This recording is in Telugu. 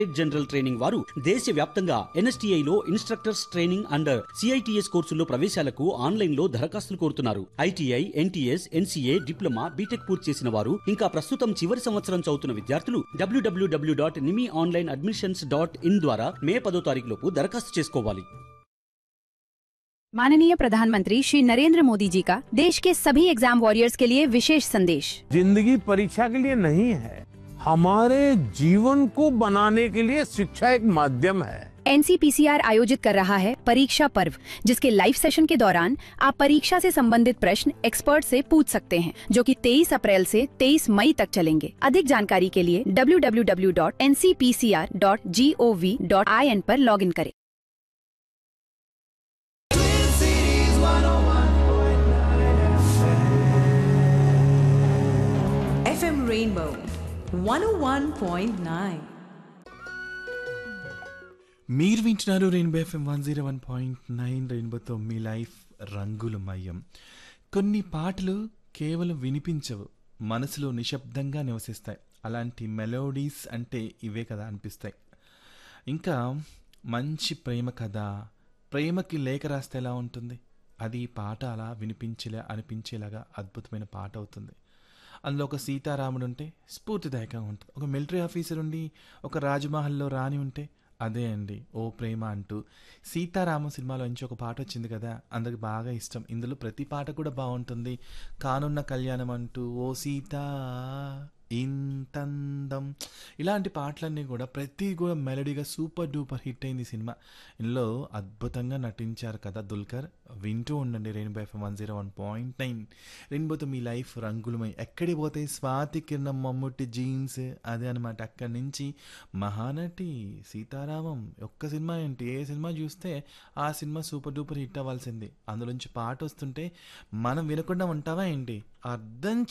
జనరల్ ట్రైనింగ్ వారు దేశవ్యాప్తంగా ఎన్ఎస్టీఐ లో ఇన్స్ట్రక్టర్స్ ట్రైనింగ్ అండ్ సిఐటిఎస్ కోర్సుల్లో ప్రవేశాలకు ఆన్లైన్ లో దరఖాస్తులు కోరుతున్నారు ITI NTS NCA diploma BTech పూర్తి చేసిన వారు ఇంకా ప్రస్తుతం చివరి సంవత్సరం చదువుతున్న విద్యార్థులు డబ్ల్యూడబ్ల్యూడబ్ల్యూ డాట్ నిమి ఆన్లైన్ అడ్మిషన్స్ డాట్ ఇన్ ద్వారా మే పదో తారీఖు లోపు దరఖాస్తు చేసుకోవాలి माननीय प्रधानमंत्री श्री नरेंद्र मोदी जी का देश के सभी एग्जाम वॉरियर्स के लिए विशेष संदेश जिंदगी परीक्षा के लिए नहीं है हमारे जीवन को बनाने के लिए शिक्षा एक माध्यम है एनसीपीसीआर आयोजित कर रहा है परीक्षा पर्व जिसके लाइव सेशन के दौरान आप परीक्षा से संबंधित प्रश्न एक्सपर्ट से पूछ सकते हैं जो कि 23 अप्रैल से 23 मई तक चलेंगे अधिक जानकारी के लिए www.ncpcr.gov.in पर लॉगिन करें FM Rainbow 101.9. మీరు వింటున్నారు rainbow FM one zero one point nine రెయిన్బోతో మీ లైఫ్ రంగులమయం కొన్ని పాటలు కేవలం వినిపించవు మనసులో నిశ్శబ్దంగా నివసిస్తాయి అలాంటి మెలోడీస్ అంటే ఇవే కదా అనిపిస్తాయి ఇంకా మంచి ప్రేమ కథ ప్రేమకి లేఖ రాస్తే ఎలా ఉంటుంది అది ఈ పాట అలా వినిపించేలా అనిపించేలాగా అద్భుతమైన పాట అవుతుంది అందులో ఒక సీతారాముడు ఉంటే స్ఫూర్తిదాయకంగా ఉంటుంది ఒక మిలిటరీ ఆఫీసర్ ఉండి ఒక రాజమహల్లో రాణి ఉంటే అదే అండి ఓ ప్రేమ అంటూ సీతారామ సినిమాలో నుంచి ఒక పాట వచ్చింది కదా అందరికి బాగా ఇష్టం ఇందులో ప్రతి పాట కూడా బాగుంటుంది కానున్న కళ్యాణం అంటూ ఓ సీత ఇంతందం ఇలాంటి పాటలన్నీ కూడా ప్రతి కూడా మెలడీగా సూపర్ డూపర్ హిట్ అయింది ఈ సినిమా ఇందులో అద్భుతంగా నటించారు కదా దుల్కర్ వింటూ ఉండండి rainbow FM one zero one point nine రెయిన్బోతో మీ లైఫ్ రంగులమై ఎక్కడికి పోతే స్వాతి కిరణం మమ్ముట్టి జీన్స్ అదే అనమాట అక్కడి నుంచి మహానటి సీతారామం ఒక్క సినిమా ఏంటి ఏ సినిమా చూస్తే ఆ సినిమా సూపర్ డూపర్ హిట్ అవ్వాల్సింది అందులోంచి పాట వస్తుంటే మనం వినకుండా ఉంటావా ఏంటి అర్థం